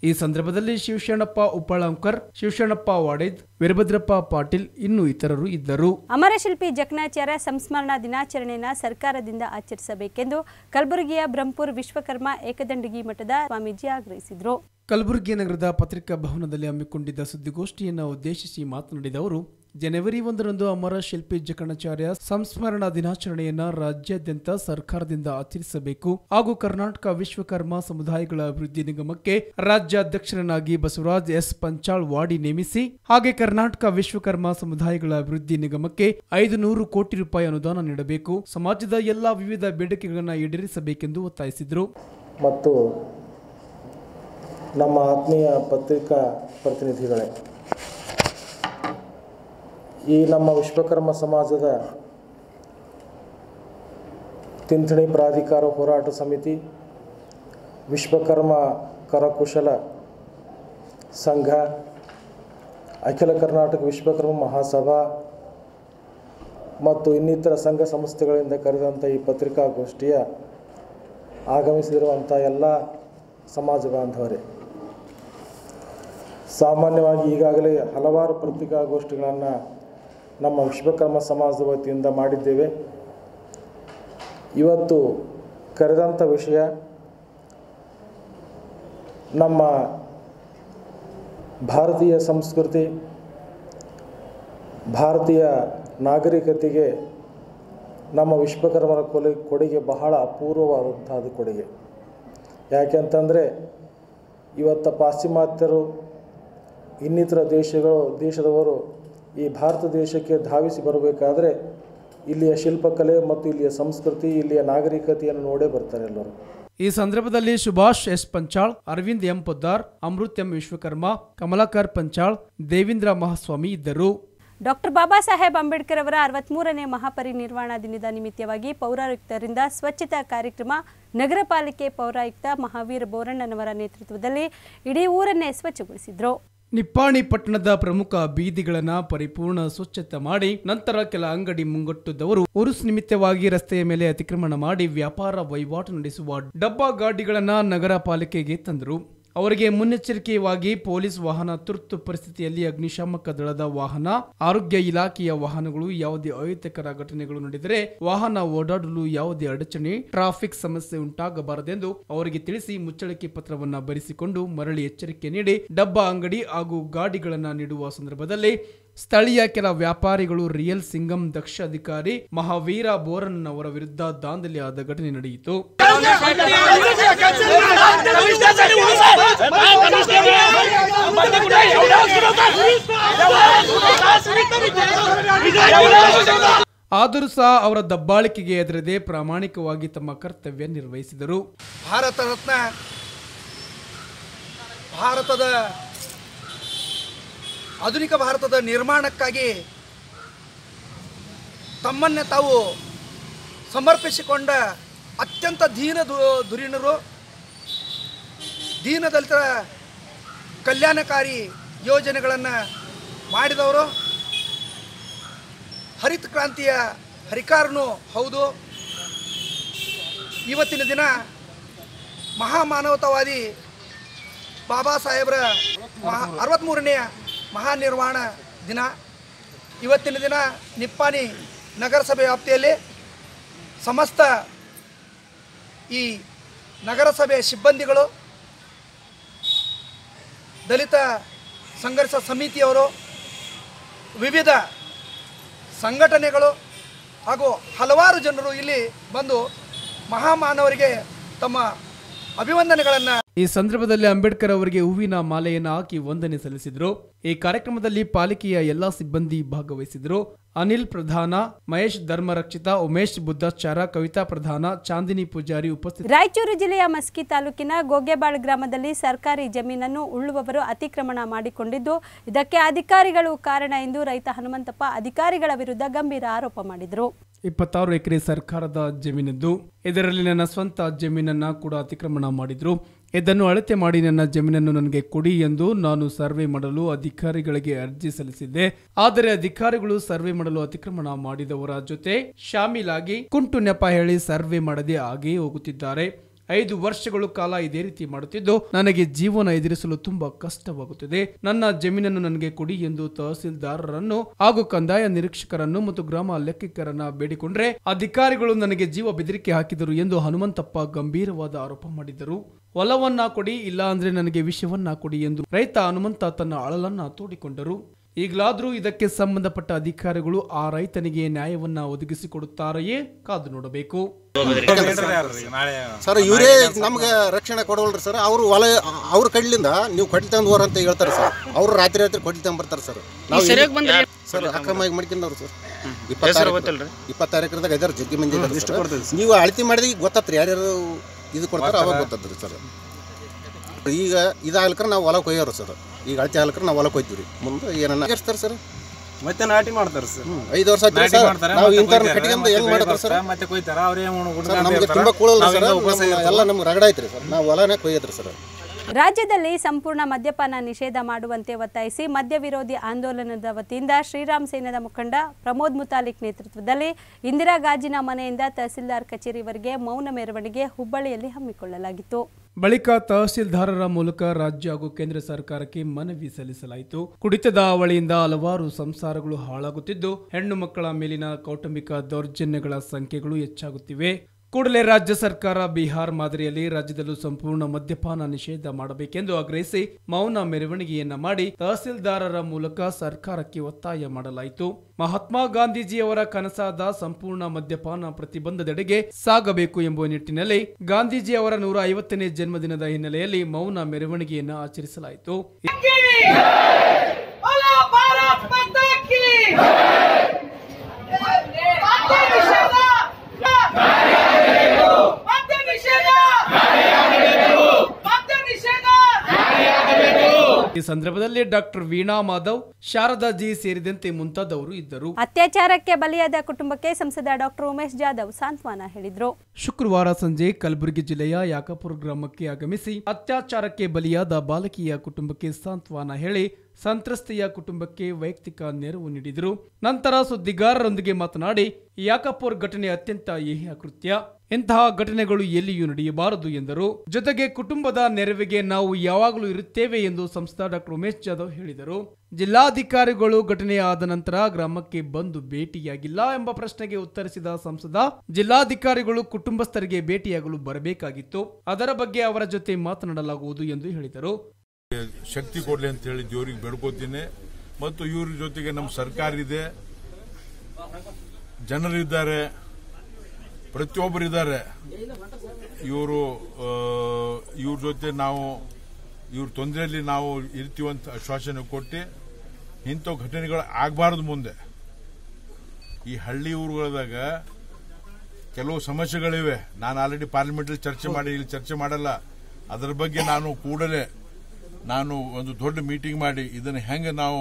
ಈ ಸಂದರ್ಭದಲ್ಲಿ ಶಿವಶರಣಪ್ಪ ಉಪ್ಪಳಂಕರ್ ಶಿವಶರಣಪ್ಪ ವಾಡೇದ್ ವೀರಭದ್ರಪ್ಪ ಪಾಟೀಲ್ ಇನ್ನೂ ಇತರರು ಇದ್ದರು ಅಮರಶಿಲ್ಪಿ ಜಕಣಾಚಾರ್ಯ ಸಂಸ್ಮರಣಾ ದಿನಾಚರಣೆಯನ್ನು ಸರ್ಕಾರದಿಂದ ಆಚರಿಸಬೇಕೆಂದು ಕಲಬುರಗಿಯ ಬ್ರಹ್ಮಪುರ್ ವಿಶ್ವಕರ್ಮ ಏಕದಂಡಗಿ ಮಠದ ಸ್ವಾಮೀಜಿ ಆಗ್ರಹಿಸಿದರು ಕಲಬುರಗಿ ನಗರದ ಪತ್ರಿಕಾ ಭವನದಲ್ಲಿ ಹಮ್ಮಿಕೊಂಡಿದ್ದ ಸುದ್ದಿಗೋಷ್ಠಿಯನ್ನು ಉದ್ದೇಶಿಸಿ ಮಾತನಾಡಿದ ಅವರು ಜನವರಿ ಒಂದರಂದು ಅಮರ ಶಿಲ್ಪಿ ಜಕಣಾಚಾರ್ಯ ಸಂಸ್ಮರಣಾ ದಿನಾಚರಣೆಯನ್ನ ರಾಜ್ಯಾದ್ಯಂತ ಸರ್ಕಾರದಿಂದ ಆಚರಿಸಬೇಕು ಹಾಗೂ ಕರ್ನಾಟಕ ವಿಶ್ವಕರ್ಮ ಸಮುದಾಯಗಳ ಅಭಿವೃದ್ಧಿ ನಿಗಮಕ್ಕೆ ರಾಜ್ಯಾಧ್ಯಕ್ಷರನ್ನಾಗಿ ಬಸವರಾಜ್ ಎಸ್ ಪಂಚಾಳ್ ವಾಡಿ ನೇಮಿಸಿ ಹಾಗೆ ಕರ್ನಾಟಕ ವಿಶ್ವಕರ್ಮ ಸಮುದಾಯಗಳ ಅಭಿವೃದ್ಧಿ ನಿಗಮಕ್ಕೆ ಐದು ನೂರು ಕೋಟಿ ರೂಪಾಯಿ ಅನುದಾನ ನೀಡಬೇಕು ಸಮಾಜದ ಎಲ್ಲಾ ವಿವಿಧ ಬೇಡಿಕೆಗಳನ್ನು ಈಡೇರಿಸಬೇಕೆಂದು ಒತ್ತಾಯಿಸಿದರು ಮತ್ತು ನಮ್ಮ ಆತ್ಮೀಯ ಪತ್ರಿಕಾ ಪ್ರತಿನಿಧಿಗಳೇ ಈ ನಮ್ಮ ವಿಶ್ವಕರ್ಮ ಸಮಾಜದ ತಿಂಥಣಿ ಪ್ರಾಧಿಕಾರ ಹೋರಾಟ ಸಮಿತಿ ವಿಶ್ವಕರ್ಮ ಕರಕುಶಲ ಸಂಘ ಅಖಿಲ ಕರ್ನಾಟಕ ವಿಶ್ವಕರ್ಮ ಮಹಾಸಭಾ ಮತ್ತು ಇನ್ನಿತರ ಸಂಘ ಸಂಸ್ಥೆಗಳಿಂದ ಕರೆದಂಥ ಈ ಪತ್ರಿಕಾಗೋಷ್ಠಿಯ ಆಗಮಿಸಿರುವಂಥ ಎಲ್ಲ ಸಮಾಜ ಬಾಂಧವರೇ ಸಾಮಾನ್ಯವಾಗಿ ಈಗಾಗಲೇ ಹಲವಾರು ಪತ್ರಿಕಾಗೋಷ್ಠಿಗಳನ್ನು ನಮ್ಮ ವಿಶ್ವಕರ್ಮ ಸಮಾಜದ ವತಿಯಿಂದ ಮಾಡಿದ್ದೇವೆ ಇವತ್ತು ಕರೆದಂಥ ವಿಷಯ ನಮ್ಮ ಭಾರತೀಯ ಸಂಸ್ಕೃತಿ ಭಾರತೀಯ ನಾಗರಿಕತೆಗೆ ನಮ್ಮ ವಿಶ್ವಕರ್ಮರ ಕೊಲೆ ಕೊಡುಗೆ ಬಹಳ ಅಪೂರ್ವವಾದಂಥದ್ದು ಕೊಡುಗೆ ಯಾಕೆಂತಂದರೆ ಇವತ್ತು ಪಾಶ್ಚಿಮಾತ್ಯರು ಇನ್ನಿತರ ದೇಶಗಳು ದೇಶದವರು ಈ ಭಾರತ ದೇಶಕ್ಕೆ ಧಾವಿಸಿ ಬರಬೇಕಾದ್ರೆ ಇಲ್ಲಿಯ ಶಿಲ್ಪಕಲೆ ಮತ್ತು ಇಲ್ಲಿಯ ಸಂಸ್ಕೃತಿ ಇಲ್ಲಿಯ ನಾಗರಿಕತೆಯನ್ನು ನೋಡೇ ಬರ್ತಾರೆ ಎಲ್ಲರೂ ಈ ಸಂದರ್ಭದಲ್ಲಿ Subhash S Panchal Arvind M Poddar Amrut M Vishwakarma Kamalakar Panchal Devendra Mahaswami ಇದ್ದರು ಡಾಕ್ಟರ್ ಬಾಬಾ ಸಾಹೇಬ್ ಅಂಬೇಡ್ಕರ್ ಅವರ ಅರವತ್ಮೂರನೇ ಮಹಾಪರಿನಿರ್ವಾಣ ದಿನದ ನಿಮಿತ್ತವಾಗಿ ಪೌರಾಯುಕ್ತರಿಂದ ಸ್ವಚ್ಛತಾ ಕಾರ್ಯಕ್ರಮ ನಗರ ಪಾಲಿಕೆ ಪೌರಾಯುಕ್ತ ಮಹಾವೀರ್ ಬೋರಣ್ಣನವರ ನೇತೃತ್ವದಲ್ಲಿ ಇಡೀ ಊರನ್ನೇ ಸ್ವಚ್ಛಗೊಳಿಸಿದ್ರು ನಿಪ್ಪಾಣಿ ಪಟ್ಟಣದ ಪ್ರಮುಖ ಬೀದಿಗಳನ್ನ ಪರಿಪೂರ್ಣ ಸ್ವಚ್ಛತೆ ಮಾಡಿ ನಂತರ ಕೆಲ ಅಂಗಡಿ ಮುಂಗಟ್ಟುದವರು ಉರುಸ್ ನಿಮಿತ್ತವಾಗಿ ರಸ್ತೆಯ ಮೇಲೆ ಅತಿಕ್ರಮಣ ಮಾಡಿ ವ್ಯಾಪಾರ ವಹಿವಾಟು ನಡೆಸುವ ಡಬ್ಬಾ ಗಾಡಿಗಳನ್ನ ನಗರ ಪಾಲಿಕೆಗೆ ತಂದರು ಅವರಿಗೆ ಮುನ್ನೆಚ್ಚರಿಕೆಯಾಗಿ ಪೊಲೀಸ್ ವಾಹನ ತುರ್ತು ಪರಿಸ್ಥಿತಿಯಲ್ಲಿ ಅಗ್ನಿಶಾಮಕ ದಳದ ವಾಹನ ಆರೋಗ್ಯ ಇಲಾಖೆಯ ವಾಹನಗಳು ಯಾವುದೇ ಅಹಿತಕರ ಘಟನೆಗಳು ನಡೆದರೆ ವಾಹನ ಓಡಾಡಲು ಯಾವುದೇ ಅಡಚಣೆ ಟ್ರಾಫಿಕ್ ಸಮಸ್ಯೆ ಉಂಟಾಗಬಾರದೆಂದು ಅವರಿಗೆ ತಿಳಿಸಿ ಮುಚ್ಚಳಿಕೆ ಪತ್ರವನ್ನ ಬರೆಸಿಕೊಂಡು ಮರಳಿ ಎಚ್ಚರಿಕೆ ನೀಡಿ ಡಬ್ಬಾ ಅಂಗಡಿ ಹಾಗೂ ಗಾಡಿಗಳನ್ನ ನೀಡುವ ಸಂದರ್ಭದಲ್ಲಿ ಸ್ಥಳೀಯ ಕೆಲ ವ್ಯಾಪಾರಿಗಳು ರಿಯಲ್ ಸಿಂಗಂ ದಕ್ಷ ಅಧಿಕಾರಿ ಮಹಾವೀರ ಬೋರನ್ ಅವರ ವಿರುದ್ಧ ದಾಂಧಲೆ ಆದ ಘಟನೆ ನಡೆಯಿತು ಆದರೂ ಸಹ ಅವರ ದಬ್ಬಾಳಿಕೆಗೆ ಎದುರದೆ ಪ್ರಾಮಾಣಿಕವಾಗಿ ತಮ್ಮ ಕರ್ತವ್ಯ ನಿರ್ವಹಿಸಿದರು ಭಾರತ ರತ್ನ ಭಾರತದ ಆಧುನಿಕ ಭಾರತದ ನಿರ್ಮಾಣಕ್ಕಾಗಿ ತಮ್ಮನ್ನೇ ತಾವು ಸಮರ್ಪಿಸಿಕೊಂಡ ಅತ್ಯಂತ ದೀನ ದು ಧುರೀಣರು ದೀನದಲಿತರ ಕಲ್ಯಾಣಕಾರಿ ಯೋಜನೆಗಳನ್ನು ಮಾಡಿದವರು ಹರಿತ ಕ್ರಾಂತಿಯ ಹರಿಕಾರನು ಹೌದು ಇವತ್ತಿನ ದಿನ ಮಹಾಮಾನವತಾವಾದಿ ಬಾಬಾ ಸಾಹೇಬ್ರ ಮಹಾ ಅರವತ್ತ್ಮೂರನೆಯ ಮಹಾನಿರ್ವಾಣ ದಿನ ಇವತ್ತಿನ ದಿನ ನಿಪ್ಪಾಣಿ ನಗರಸಭೆ ವ್ಯಾಪ್ತಿಯಲ್ಲಿ ಸಮಸ್ತ ಈ ನಗರಸಭೆ ಸಿಬ್ಬಂದಿಗಳು ದಲಿತ ಸಂಘರ್ಷ ಸಮಿತಿಯವರು ವಿವಿಧ ಸಂಘಟನೆಗಳು ಹಾಗೂ ಹಲವಾರು ಜನರು ಇಲ್ಲಿ ಬಂದು ಮಹಾಮಾನವರಿಗೆ ತಮ್ಮ ಅಭಿವಂದನೆಗಳನ್ನು ಈ ಸಂದರ್ಭದಲ್ಲಿ ಅಂಬೇಡ್ಕರ್ ಅವರಿಗೆ ಹೂವಿನ ಮಾಲೆಯನ್ನು ಹಾಕಿ ವಂದನೆ ಸಲ್ಲಿಸಿದರು ಈ ಕಾರ್ಯಕ್ರಮದಲ್ಲಿ ಪಾಲಿಕೆಯ ಎಲ್ಲಾ ಸಿಬ್ಬಂದಿ ಭಾಗವಹಿಸಿದರು ಅನಿಲ್ ಪ್ರಧಾನ ಮಹೇಶ್ ಧರ್ಮರಕ್ಷಿತ ಉಮೇಶ್ ಬುದ್ಧಾಚಾರ ಕವಿತಾ ಪ್ರಧಾನ ಚಾಂದಿನಿ ಪೂಜಾರಿ ಉಪಸ್ಥಿತ ರಾಯಚೂರು ಜಿಲ್ಲೆಯ ಮಸ್ಕಿ ತಾಲೂಕಿನ ಗೋಗೆಬಾಳ್ ಗ್ರಾಮದಲ್ಲಿ ಸರ್ಕಾರಿ ಜಮೀನನ್ನು ಉಳ್ಳುವವರು ಅತಿಕ್ರಮಣ ಮಾಡಿಕೊಂಡಿದ್ದು ಇದಕ್ಕೆ ಅಧಿಕಾರಿಗಳು ಕಾರಣ ಎಂದು ರೈತ ಹನುಮಂತಪ್ಪ ಅಧಿಕಾರಿಗಳ ವಿರುದ್ಧ ಗಂಭೀರ ಆರೋಪ ಮಾಡಿದರು ಇಪ್ಪತ್ತಾರು ಎಕರೆ ಸರ್ಕಾರದ ಜಮೀನಿದ್ದು ಇದರಲ್ಲಿ ನನ್ನ ಸ್ವಂತ ಜಮೀನನ್ನ ಕೂಡ ಅತಿಕ್ರಮಣ ಮಾಡಿದ್ರು ಇದನ್ನು ಅಳತೆ ಮಾಡಿ ನನ್ನ ಜಮೀನನ್ನು ನನಗೆ ಕೊಡಿ ಎಂದು ನಾನು ಸರ್ವೆ ಮಾಡಲು ಅಧಿಕಾರಿಗಳಿಗೆ ಅರ್ಜಿ ಸಲ್ಲಿಸಿದ್ದೆ ಆದರೆ ಅಧಿಕಾರಿಗಳು ಸರ್ವೆ ಮಾಡಲು ಅತಿಕ್ರಮಣ ಮಾಡಿದವರ ಜೊತೆ ಶಾಮೀಲಾಗಿ ಕುಂಟು ನೆಪ ಹೇಳಿ ಸರ್ವೆ ಮಾಡದೆ ಹಾಗೆಯೇ ಹೋಗುತ್ತಿದ್ದಾರೆ ಐದು ವರ್ಷಗಳು ಕಾಲ ಇದೇ ರೀತಿ ಮಾಡುತ್ತಿದ್ದು ನನಗೆ ಜೀವನ ಎದುರಿಸಲು ತುಂಬಾ ಕಷ್ಟವಾಗುತ್ತಿದೆ ನನ್ನ ಜಮೀನನ್ನು ನನಗೆ ಕೊಡಿ ಎಂದು ತಹಸೀಲ್ದಾರರನ್ನು ಹಾಗೂ ಕಂದಾಯ ನಿರೀಕ್ಷಕರನ್ನು ಮತ್ತು ಗ್ರಾಮ ಲೆಕ್ಕಿಗರನ್ನ ಬೇಡಿಕೊಂಡ್ರೆ ಅಧಿಕಾರಿಗಳು ನನಗೆ ಜೀವ ಬೆದರಿಕೆ ಹಾಕಿದರು ಎಂದು ಹನುಮಂತಪ್ಪ ಗಂಭೀರವಾದ ಆರೋಪ ಮಾಡಿದರು ಹೊಲವನ್ನ ಕೊಡಿ ಇಲ್ಲ ಅಂದ್ರೆ ನನಗೆ ವಿಷಯವನ್ನ ಕೊಡಿ ಎಂದು ರೈತ ಹನುಮಂತ ತನ್ನ ಅಳಲನ್ನ ತೋಡಿಕೊಂಡರು ಈಗಲಾದರೂ ಇದಕ್ಕೆ ಸಂಬಂಧಪಟ್ಟ ಅಧಿಕಾರಿಗಳು ಆ ರೈತನಿಗೆ ನ್ಯಾಯವನ್ನ ಒದಗಿಸಿಕೊಡುತ್ತಾರೆಯೇ ಕಾದು ನೋಡಬೇಕು ಸರ್ ಇವರೇ ನಮ್ಗೆ ರಕ್ಷಣೆ ಕೊಡವಲ್ರಿ ಸರ್ ಅವರು ಹೊಲ ಅವ್ರ ಕಡ್ಲಿಂದ ನೀವು ಕೊಡ್ಲಿ ತಂದು ಹೋರ ಅಂತ ಹೇಳ್ತಾರೆ ಸರ್ ಅವ್ರು ರಾತ್ರಿ ರಾತ್ರಿ ಕೊಡ್ಲಿ ಬರ್ತಾರೆ ಸರ್ ನಾವು ಸರ್ ಅಕ್ರಮವಾಗಿ ಮಾಡ್ಕೊಂಡವ್ರು ಸರ್ ಇಪ್ಪತ್ತಾರು ಇಪ್ಪತ್ತಾರು ಎಕರೆದಾಗ ಐದಾರು ಜಗ್ಗಿ ಮಂದಿ ಇದಾರೆ ಸರ್. ನೀವು ಅಳತಿ ಮಾಡಿದ್ರೆ ಈಗ ಗೊತ್ತತ್ರಿ ಯಾರ್ಯಾರು ಇದು ಕೊಡ್ತಾರೆ ಅವಾಗ ಗೊತ್ತದ್ರಿ ಸರ್ ಈಗ ಇದಾಗ್ಲಿಕ್ರೆ ನಾವು ಹೊಲಕ್ಕೆ ಒಯ್ಯೋರು ಸರ್ ಈಗ ಅಳತಿ ಆಗ್ಲಿಕ್ರೆ ನಾವು ಹೊಲಕ್ಕೆ ಹೋಯ್ತೀವಿ ಮುಂದೆ ಏನನ್ನ ಎಷ್ಟಾರೆ ಸರ್ ಮತ್ತೆ ನಾಟಿ ಮಾಡ್ತಾರೆ ಸರ್ ಐದು ವರ್ಷ ಆಯ್ತು ನಾಟಿ ಸರ್ ಮಾಡ್ತಾರೆ ನಾವು ಮತ್ತೆ ಇಂಥವ್ರನ್ನ ಕೊಯ್ತಾರೆ, ಕಟ್ಟಿಗೆಂದು ಮತ್ತೆ ಹೆಂಗ್ ಮಾಡ್ತಾರೆ ಕೊಯ್ದು ಸರ್ ಬರ್ತಾರೆ, ಮತ್ತೆ ಕೊಯ್ತಾರ ಅವ್ರೇ ಸರ್ ನಮ್ಗೆ ತುಂಬಾ ಕೂಳಲ್ಲ ಸರ್ ನಮ್ಮ- ಎಲ್ಲ ನಮ್ಗೆ ರಗಡ ಐತ್ರಿ ಸರ್ ನಾವು ಹೊಲನೇ ಕೊಯ್ಯತ್ರಿ ಸರ್ ರಾಜ್ಯದಲ್ಲಿ ಸಂಪೂರ್ಣ ಮದ್ಯಪಾನ ನಿಷೇಧ ಮಾಡುವಂತೆ ಒತ್ತಾಯಿಸಿ ಮದ್ಯ ವಿರೋಧಿ ಆಂದೋಲನದ ವತಿಯಿಂದ ಶ್ರೀರಾಮ್ ಸೇನೆದ ಮುಖಂಡ ಪ್ರಮೋದ್ ಮುತಾಲಿಕ್ ನೇತೃತ್ವದಲ್ಲಿ ಇಂದಿರಾ ಗಾಜಿನ ಮನೆಯಿಂದ ತಹಸೀಲ್ದಾರ್ ಕಚೇರಿವರೆಗೆ ಮೌನ ಮೆರವಣಿಗೆ ಹುಬ್ಬಳ್ಳಿಯಲ್ಲಿ ಹಮ್ಮಿಕೊಳ್ಳಲಾಗಿತ್ತು ಬಳಿಕ ತಹಸೀಲ್ದಾರರ ಮೂಲಕ ರಾಜ್ಯ ಹಾಗೂ ಕೇಂದ್ರ ಸರ್ಕಾರಕ್ಕೆ ಮನವಿ ಸಲ್ಲಿಸಲಾಯಿತು ಕುಡಿತದ ಅವಳಿಯಿಂದ ಹಲವಾರು ಸಂಸಾರಗಳು ಹಾಳಾಗುತ್ತಿದ್ದು ಹೆಣ್ಣು ಮಕ್ಕಳ ಮೇಲಿನ ಕೌಟುಂಬಿಕ ದೌರ್ಜನ್ಯಗಳ ಸಂಖ್ಯೆಗಳು ಹೆಚ್ಚಾಗುತ್ತಿವೆ ಕೂಡಲೇ ರಾಜ್ಯ ಸರ್ಕಾರ ಬಿಹಾರ್ ಮಾದರಿಯಲ್ಲಿ ರಾಜ್ಯದಲ್ಲೂ ಸಂಪೂರ್ಣ ಮದ್ಯಪಾನ ನಿಷೇಧ ಮಾಡಬೇಕೆಂದು ಆಗ್ರಹಿಸಿ ಮೌನ ಮೆರವಣಿಗೆಯನ್ನ ಮಾಡಿ ತಹಸೀಲ್ದಾರರ ಮೂಲಕ ಸರ್ಕಾರಕ್ಕೆ ಒತ್ತಾಯ ಮಾಡಲಾಯಿತು ಮಹಾತ್ಮ ಗಾಂಧೀಜಿಯವರ ಕನಸಾದ ಸಂಪೂರ್ಣ ಮದ್ಯಪಾನ ಪ್ರತಿಬಂಧದೆಡೆಗೆ ಸಾಗಬೇಕು ಎಂಬ ನಿಟ್ಟಿನಲ್ಲಿ ಗಾಂಧೀಜಿ ಅವರ ನೂರ ಐವತ್ತನೇ ಜನ್ಮದಿನದ ಹಿನ್ನೆಲೆಯಲ್ಲಿ ಮೌನ ಮೆರವಣಿಗೆಯನ್ನ ಆಚರಿಸಲಾಯಿತು ಈ ಸಂದರ್ಭದಲ್ಲಿ ಡಾಕ್ಟರ್ ವೀಣಾ ಮಾಧವ್ ಶಾರದಾ ಜಿ ಸೇರಿದಂತೆ ಮುಂತಾದವರು ಇದ್ದರು ಅತ್ಯಾಚಾರಕ್ಕೆ ಬಲಿಯಾದ ಕುಟುಂಬಕ್ಕೆ ಸಂಸದ ಡಾಕ್ಟರ್ ಉಮೇಶ್ ಜಾಧವ್ ಸಾಂತ್ವನ ಹೇಳಿದ್ರು ಶುಕ್ರವಾರ ಸಂಜೆ ಕಲಬುರಗಿ ಜಿಲ್ಲೆಯ ಯಾಕಪುರ ಗ್ರಾಮಕ್ಕೆ ಆಗಮಿಸಿ ಅತ್ಯಾಚಾರಕ್ಕೆ ಬಲಿಯಾದ ಬಾಲಕಿಯ ಕುಟುಂಬಕ್ಕೆ ಸಾಂತ್ವನ ಹೇಳಿ ಸಂತ್ರಸ್ತೆಯ ಕುಟುಂಬಕ್ಕೆ ವೈಯಕ್ತಿಕ ನೆರವು ನೀಡಿದರು ನಂತರ ಸುದ್ದಿಗಾರರೊಂದಿಗೆ ಮಾತನಾಡಿ ಯಾಕಪುರ್ ಘಟನೆ ಅತ್ಯಂತ ಏಹ್ಯ ಕೃತ್ಯ ಇಂತಹ ಘಟನೆಗಳು ಎಲ್ಲಿಯೂ ನಡೆಯಬಾರದು ಎಂದರು ಜೊತೆಗೆ ಕುಟುಂಬದ ನೆರವಿಗೆ ನಾವು ಯಾವಾಗಲೂ ಇರುತ್ತೇವೆ ಎಂದು ಸಂಸದ ಡಾಕ್ಟರ್ ಉಮೇಶ್ ಜಾಧವ್ ಹೇಳಿದರು ಜಿಲ್ಲಾಧಿಕಾರಿಗಳು ಘಟನೆ ಆದ ನಂತರ ಗ್ರಾಮಕ್ಕೆ ಬಂದು ಭೇಟಿಯಾಗಿಲ್ಲ ಎಂಬ ಪ್ರಶ್ನೆಗೆ ಉತ್ತರಿಸಿದ ಸಂಸದ ಜಿಲ್ಲಾಧಿಕಾರಿಗಳು ಕುಟುಂಬಸ್ಥರಿಗೆ ಭೇಟಿಯಾಗಲು ಬರಬೇಕಾಗಿತ್ತು ಅದರ ಬಗ್ಗೆ ಅವರ ಜೊತೆ ಮಾತನಾಡಲಾಗುವುದು ಎಂದು ಹೇಳಿದರು ಶಕ್ತಿ ಕೊಡ್ಲಿ ಅಂತ ಹೇಳಿ ದೇವರಿಗೆ ಬೇಡ್ಕೋತೀನಿ ಮತ್ತು ಇವ್ರ ಜೊತೆಗೆ ನಮ್ಮ ಸರ್ಕಾರ ಇದೆ ಜನರಿದ್ದಾರೆ ಪ್ರತಿಯೊಬ್ಬರಿದ್ದಾರೆ ಇವರು ಇವ್ರ ಜೊತೆ ನಾವು ಇವ್ರ ತೊಂದರೆಯಲ್ಲಿ ನಾವು ಇರ್ತೀವಂತ ಆಶ್ವಾಸನೆ ಕೊಟ್ಟು ಇಂಥ ಘಟನೆಗಳು ಆಗಬಾರ್ದು ಮುಂದೆ ಈ ಹಳ್ಳಿ ಊರುಗಳದಾಗ ಕೆಲವು ಸಮಸ್ಯೆಗಳಿವೆ ನಾನು ಆಲ್ರೆಡಿ ಪಾರ್ಲಿಮೆಂಟಲ್ಲಿ ಚರ್ಚೆ ಮಾಡಿ ಇಲ್ಲಿ ಚರ್ಚೆ ಮಾಡಲ್ಲ ಅದರ ಬಗ್ಗೆ ನಾನು ಕೂಡಲೇ ನಾನು ಒಂದು ದೊಡ್ಡ ಮೀಟಿಂಗ್ ಮಾಡಿ ಇದನ್ನು ಹೆಂಗೆ ನಾವು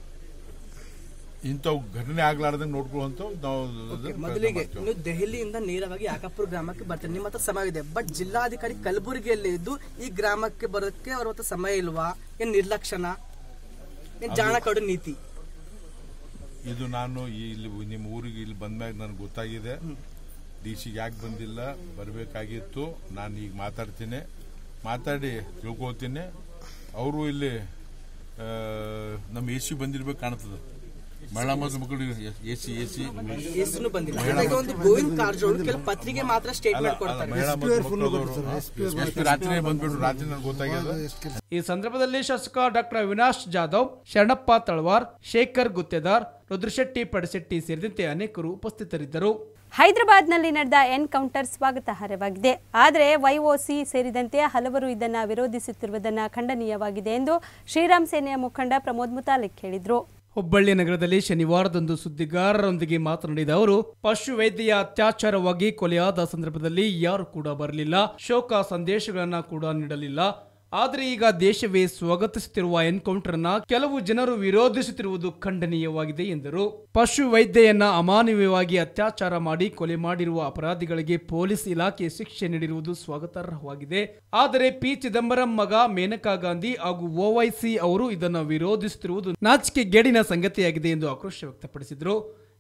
ಇಂಥವು ಘಟನೆ ಆಗ್ಲಾರ್ದಂಗೆ ನೋಡ್ಕೊಳ್ಳುವಂತ ನಾವು ಅದನ್ನ ಮೊದಲಿಗೆ ಪ್ರಯತ್ನ ಮಾಡ್ತೀವಿ. ನೀವು ದೆಹಲಿಯಿಂದ ನೇರವಾಗಿ ಯಾಕಪುರ ಗ್ರಾಮಕ್ಕೆ ಬರ್ತೀರಿ ನಿಮ್ಮ ಹತ್ರ ಸಮಯ ಇದೆ ಬಟ್ ಜಿಲ್ಲಾಧಿಕಾರಿ ಕಲಬುರಗಿಯಲ್ಲಿ ಇದ್ದು ಈ ಗ್ರಾಮಕ್ಕೆ ಬರೋದಕ್ಕೆ ಅವ್ರ ಹತ್ರ ಸಮಯ ಇಲ್ವಾ ಏನ್ ನಿರ್ಲಕ್ಷಣ ಏನ್ ಜಾಣ ಕಡು ನೀತಿ ಇದು ನಾನು ಈ ಇಲ್ಲಿ ನಿಮ್ಮ ಊರಿಗೆ ಇಲ್ಲಿ ಬಂದ್ಮ್ಯಾಗ ನನಗೆ ಗೊತ್ತಾಗಿದೆ ಡಿ ಸಿಗೆ ಯಾಕೆ ಬಂದಿಲ್ಲ ಬರಬೇಕಾಗಿತ್ತು ನಾನು ಈಗ ಮಾತಾಡ್ತೀನಿ ಮಾತಾಡಿ ತಿಳ್ಕೊತೀನಿ ಅವರು ಇಲ್ಲಿ ಆ, ನಮ್ಮ ಎ ಸಿ ಬಂದಿರ್ಬೇಕು ಕಾಣ್ತದೆ ಮಹಿಳಾ ಮತ್ತು ಮಕ್ಕಳು ಎ ಸಿ ಎ ಸಿ ಹೆಸರು ಬಂದಿಲ್ಲ ಜೊತೆಗೆ ಒಂದು ಗೋವಿಂದ್ ಕಾರಜೋಳು ಕೆಲವು ಪತ್ರಿಕೆ ಮಾತ್ರ ಸ್ಟೇಟ್ಮೆಂಟ್ ಕೊಡ್ತಾರೆ ಮಹಿಳಾ ಮತ್ತು ಮಕ್ಕಳದವರು ಎಸ್ ಪಿ ರಾತ್ರಿ ಬಂದ್ಬಿಟ್ರು ರಾತ್ರಿ ನನಗೆ ಗೊತ್ತಾಗ್ಯದ ಈ ಸಂದರ್ಭದಲ್ಲಿ ಶಾಸಕ ಡಾಕ್ಟರ್ ಅವಿನಾಶ್ ಜಾಧವ್ ಶರಣಪ್ಪ ತಳವಾರ್ ಶೇಖರ್ ಗುತ್ತೇದಾರ್ ರುದ್ರಶೆಟ್ಟಿ ಪಡಶೆಟ್ಟಿ ಸೇರಿದಂತೆ ಅನೇಕರು ಉಪಸ್ಥಿತರಿದ್ದರು ಹೈದರಾಬಾದ್ನಲ್ಲಿ ನಡೆದ ಎನ್ಕೌಂಟರ್ ಸ್ವಾಗತಾರ್ಹವಾಗಿದೆ ಆದರೆ ವೈಒಸಿ ಸೇರಿದಂತೆ ಹಲವರು ಇದನ್ನು ವಿರೋಧಿಸುತ್ತಿರುವುದನ್ನು ಖಂಡನೀಯವಾಗಿದೆ ಎಂದು ಶ್ರೀರಾಮ್ ಸೇನೆಯ ಮುಖಂಡ ಪ್ರಮೋದ್ ಮುತಾಲಿಕ್ ಹೇಳಿದರು ಹುಬ್ಬಳ್ಳಿ ನಗರದಲ್ಲಿ ಶನಿವಾರದಂದು ಸುದ್ದಿಗಾರರೊಂದಿಗೆ ಮಾತನಾಡಿದ ಅವರು ಪಶು ವೈದ್ಯೆಯ ಅತ್ಯಾಚಾರವಾಗಿ ಕೊಲೆಯಾದ ಸಂದರ್ಭದಲ್ಲಿ ಯಾರು ಕೂಡ ಬರಲಿಲ್ಲ ಶೋಕ ಸಂದೇಶಗಳನ್ನ ಕೂಡ ನೀಡಲಿಲ್ಲ ಆದರೆ ಈಗ ದೇಶವೇ ಸ್ವಾಗತಿಸುತ್ತಿರುವ ಎನ್ಕೌಂಟರ್ ಅನ್ನ ಕೆಲವು ಜನರು ವಿರೋಧಿಸುತ್ತಿರುವುದು ಖಂಡನೀಯವಾಗಿದೆ ಎಂದರು ಪಶು ವೈದ್ಯೆಯನ್ನ ಅಮಾನವೀಯವಾಗಿ ಅತ್ಯಾಚಾರ ಮಾಡಿ ಕೊಲೆ ಮಾಡಿರುವ ಅಪರಾಧಿಗಳಿಗೆ ಪೊಲೀಸ್ ಇಲಾಖೆ ಶಿಕ್ಷೆ ನೀಡಿರುವುದು ಸ್ವಾಗತಾರ್ಹವಾಗಿದೆ ಆದರೆ ಪಿ ಚಿದಂಬರಂ ಮಗ ಮೇನಕಾ ಗಾಂಧಿ ಹಾಗೂ ಓವೈಸಿ ಅವರು ಇದನ್ನು ವಿರೋಧಿಸುತ್ತಿರುವುದು ನಾಚಿಕೆ ಗೇಡಿನ ಸಂಗತಿಯಾಗಿದೆ ಎಂದು ಆಕ್ರೋಶ ವ್ಯಕ್ತಪಡಿಸಿದರು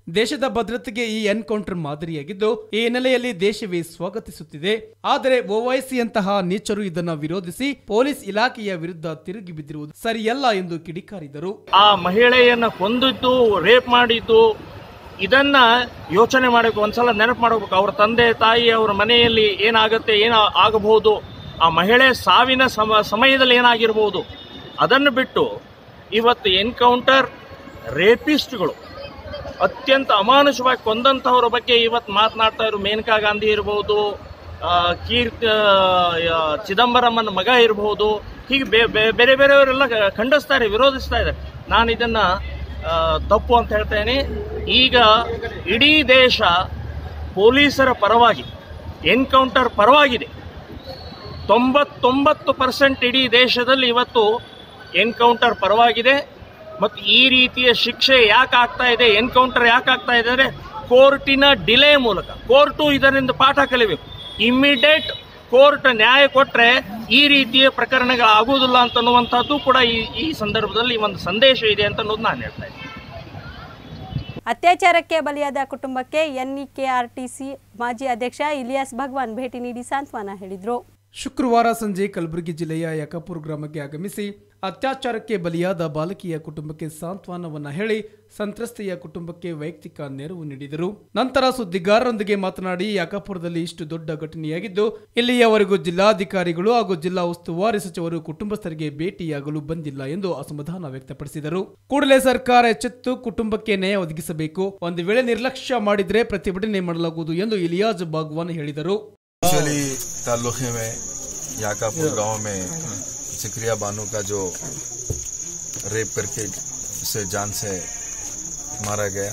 ದೇಶದ ಭದ್ರತೆಗೆ ಈ ಎನ್ಕೌಂಟರ್ ಮಾದರಿಯಾಗಿದ್ದು ಈ ಹಿನ್ನೆಲೆಯಲ್ಲಿ ದೇಶವೇ ಸ್ವಾಗತಿಸುತ್ತಿದೆ ಆದರೆ ಓವೈಸಿಯಂತಹ ನೀಚರು ಇದನ್ನು ವಿರೋಧಿಸಿ ಪೊಲೀಸ್ ಇಲಾಖೆಯ ವಿರುದ್ಧ ತಿರುಗಿ ಬಿದ್ದಿರುವುದು ಸರಿಯಲ್ಲ ಎಂದು ಕಿಡಿಕಾರಿದರು ಆ ಮಹಿಳೆಯನ್ನ ಕೊಂದಿದ್ದು ರೇಪ್ ಮಾಡಿದ್ದು ಇದನ್ನ ಯೋಚನೆ ಮಾಡಬೇಕು ಒಂದ್ಸಲ ನೆನಪು ಮಾಡಬೇಕು ಅವ್ರ ತಂದೆ ತಾಯಿ ಅವ್ರ ಮನೆಯಲ್ಲಿ ಏನಾಗುತ್ತೆ ಏನ ಆಗಬಹುದು ಆ ಮಹಿಳೆ ಸಾವಿನ ಸಮ ಸಮಯದಲ್ಲಿ ಏನಾಗಿರ್ಬೋದು ಅದನ್ನು ಬಿಟ್ಟು ಇವತ್ತು ಎನ್ಕೌಂಟರ್ ರೇಪಿಸ್ಟ್ಗಳು ಅತ್ಯಂತ ಅಮಾನುಷವಾಗಿ ಕೊಂದಂತಹವರ ಬಗ್ಗೆ ಇವತ್ತು ಮಾತನಾಡ್ತಾ ಇರೋ ಮೇನಕಾ ಗಾಂಧಿ ಇರಬಹುದು ಕೀರ್ತಿ ಆ, ಚಿದಂಬರಮ್ಮನ ಮಗ ಇರಬಹುದು ಹೀಗೆ ಬೇ- ಬೇ- ಬೇರೆ ಬೇರೆಯವರೆಲ್ಲ ಖಂಡಿಸ್ತಾರೆ ವಿರೋಧಿಸ್ತಾ ಇದ್ದಾರೆ ನಾನು ಇದನ್ನ ಆ, ತಪ್ಪು ಅಂತ ಹೇಳ್ತೇನೆ ಈಗ ಇಡೀ ದೇಶ ಪೊಲೀಸರ ಪರವಾಗಿ ಎನ್ಕೌಂಟರ್ ಪರವಾಗಿದೆ ತೊಂಬತ್ತೊಂಬತ್ತು ಪರ್ಸೆಂಟ್ ಇಡೀ ದೇಶದಲ್ಲಿ ಇವತ್ತು ಎನ್ಕೌಂಟರ್ ಪರವಾಗಿದೆ ಮತ್ತು ಈ ರೀತಿಯ ಶಿಕ್ಷೆ ಯಾಕೆ ಆಗ್ತಾ ಇದೆ ಎನ್ಕೌಂಟರ್ ಯಾಕೆ ಆಗ್ತಾ ಇದೆ ಅಂದರೆ ಕೋರ್ಟಿನ ಡಿಲೇ ಮೂಲಕ ಕೋರ್ಟು ಇದರಿಂದ ಪಾಠ ಕಲಿಬೇಕು ಇಮ್ಮಿಡಿಯೇಟ್ ಕೋರ್ಟ್ ನ್ಯಾಯ ಕೊಟ್ಟರೆ ಈ ರೀತಿಯ ಪ್ರಕರಣಗಳು ಆಗುವುದಿಲ್ಲ ಅಂತನ್ನುವಂಥದ್ದು ಕೂಡ ಈ ಈ ಸಂದರ್ಭದಲ್ಲಿ ಒಂದು ಸಂದೇಶ ಇದೆ ಅಂತ ಅನ್ನೋದು ನಾನು ಹೇಳ್ತಾ ಇದ್ದೀನಿ ಅತ್ಯಾಚಾರಕ್ಕೆ ಬಲಿಯಾದ ಕುಟುಂಬಕ್ಕೆ ಎನ್ಇಕೆಆರ್ಟಿಸಿ ಮಾಜಿ ಅಧ್ಯಕ್ಷ ಇಲಿಯಾಸ್ ಭಗವಾನ್ ಭೇಟಿ ನೀಡಿ ಸಾಂತ್ವನ ಹೇಳಿದರು ಶುಕ್ರವಾರ ಸಂಜೆ ಕಲಬುರಗಿ ಜಿಲ್ಲೆಯ ಯಕಾಪುರ ಗ್ರಾಮಕ್ಕೆ ಆಗಮಿಸಿ ಅತ್ಯಾಚಾರಕ್ಕೆ ಬಲಿಯಾದ ಬಾಲಕಿಯ ಕುಟುಂಬಕ್ಕೆ ಸಾಂತ್ವನವನ್ನ ಹೇಳಿ ಸಂತ್ರಸ್ತೆಯ ಕುಟುಂಬಕ್ಕೆ ವೈಯಕ್ತಿಕ ನೆರವು ನೀಡಿದರು ನಂತರ ಸುದ್ದಿಗಾರರೊಂದಿಗೆ ಮಾತನಾಡಿ ಯಕಾಪುರದಲ್ಲಿ ಇಷ್ಟು ದೊಡ್ಡ ಘಟನೆಯಾಗಿದ್ದು ಇಲ್ಲಿಯವರೆಗೂ ಜಿಲ್ಲಾಧಿಕಾರಿಗಳು ಹಾಗೂ ಜಿಲ್ಲಾ ಉಸ್ತುವಾರಿ ಸಚಿವರು ಕುಟುಂಬಸ್ಥರಿಗೆ ಭೇಟಿಯಾಗಲು ಬಂದಿಲ್ಲ ಎಂದು ಅಸಮಾಧಾನ ವ್ಯಕ್ತಪಡಿಸಿದರು ಕೂಡಲೇ ಸರ್ಕಾರ ಎಚ್ಚೆತ್ತು ಕುಟುಂಬಕ್ಕೆ ನ್ಯಾಯ ಒದಗಿಸಬೇಕು ಒಂದು ವೇಳೆ ನಿರ್ಲಕ್ಷ್ಯ ಮಾಡಿದ್ರೆ ಪ್ರತಿಭಟನೆ ಮಾಡಲಾಗುವುದು ಎಂದು ಇಲಿಯಾಜ್ ಬಾಗ್ವಾನ್ ಹೇಳಿದರು एक्चुअली ताल्लुके में याकापुर गांव में सिकरिया बानो का जो रेप करके उसे जान से मारा गया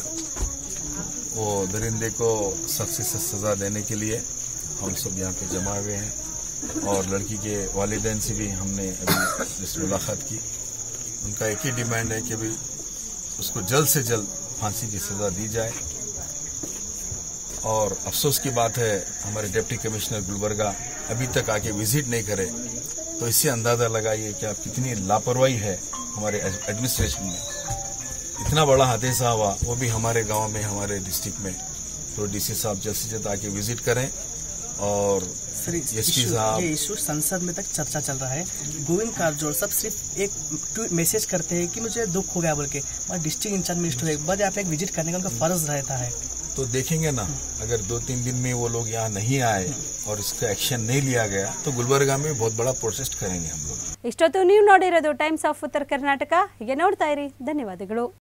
वो दरिंदे को सख्त से सजा देने के लिए हम सब यहाँ पे जमा हुए हैं और लड़की के वालिदैन से भी हमने अभी जिस मुलाकात की उनका एक ही डिमांड है कि भाई उसको जल्द से जल्द फांसी की सजा दी जाए और अफसोस की बात है हमारे डिप्टी कमिश्नर गुलबर्गा अभी तक आके विजिट नहीं करे तो इससे अंदाजा लगाइए कि आप कितनी लापरवाही है हमारे एडमिनिस्ट्रेशन में इतना बड़ा हादसा हुआ वो भी हमारे गांव में हमारे डिस्ट्रिक्ट में तो डीसी साहब जल्द से जल्द आके विजिट करें और सर इस एसपी इशू- साहब ये इशू संसद में तक चर्चा चल रहा है गोविंद कारजोड़ सब सिर्फ एक ट्वीट मैसेज करते हैं कि मुझे दुख हो गया बोल के और डिस्ट्रिक्ट इंचार्ज मिनिस्टर एक बार यहाँ पे एक विजिट करने का उनका फर्ज रहता है तो देखेंगे ना अगर दो तीन दिन में वो लोग यहाँ नहीं आए और इसका एक्शन नहीं लिया गया तो गुलबर्गा में बहुत बड़ा प्रोटेस्ट करेंगे हम लोग ಇಷ್ಟೊತ್ತು ನೀವು ನೋಡಿರೋದು ಟೈಮ್ಸ್ ಆಫ್ ಉತ್ತರ ಕರ್ನಾಟಕ ಹೀಗೆ ನೋಡ್ತಾ ಇರಿ ಧನ್ಯವಾದಗಳು